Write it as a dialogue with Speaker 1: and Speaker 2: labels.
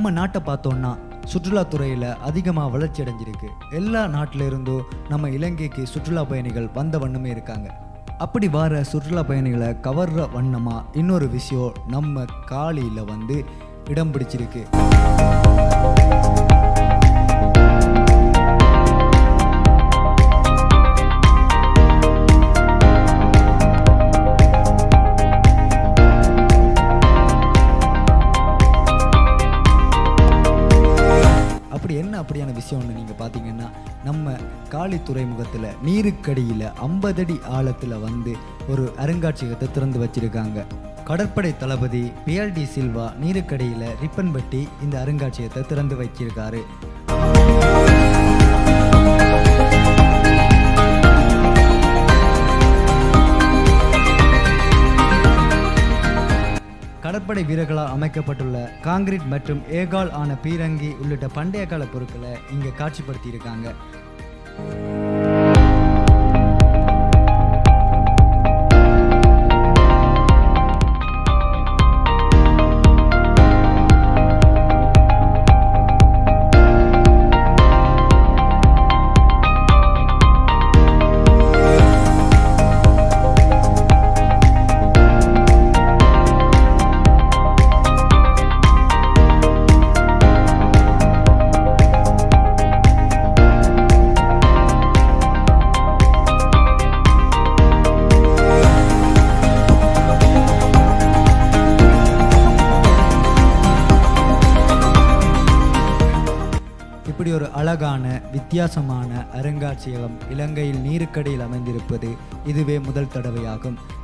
Speaker 1: நம்ம நாட்டை பார்த்தோம்னா சுற்றுலாத்துறையில் அதிகமாக வளர்ச்சி அடைஞ்சிருக்கு எல்லா நாட்டில இருந்தும் நம்ம இலங்கைக்கு சுற்றுலா பயணிகள் வந்த வண்ணமே இருக்காங்க அப்படி வர சுற்றுலா பயணிகளை கவர்ற வண்ணமாக இன்னொரு விஷயம் நம்ம காலியில் வந்து இடம் பிடிச்சிருக்கு அப்படி என்ன அப்படியான விஷயம்னு நீங்கள் பார்த்தீங்கன்னா நம்ம காளி துறைமுகத்தில் நீருக்கடியில் ஐம்பது அடி ஆழத்தில் வந்து ஒரு அருங்காட்சியகத்தை திறந்து வச்சிருக்காங்க கடற்படை தளபதி பிஎல்டி சில்வா நீருக்கடியில் ரிப்பன் வெட்டி இந்த அருங்காட்சியகத்தை திறந்து வச்சிருக்காரு கடற்படை வீரர்களால் அமைக்கப்பட்டுள்ள காங்கிரீட் மற்றும் ஏகால் ஆன பீரங்கி உள்ளிட்ட பண்டைய கால பொருட்களை இங்கே காட்சிப்படுத்தி இருக்காங்க இப்படி ஒரு அழகான வித்தியாசமான அருங்காட்சியகம் இலங்கையில் நீருக்கடியில் அமைந்திருப்பது இதுவே முதல் தடவையாகும்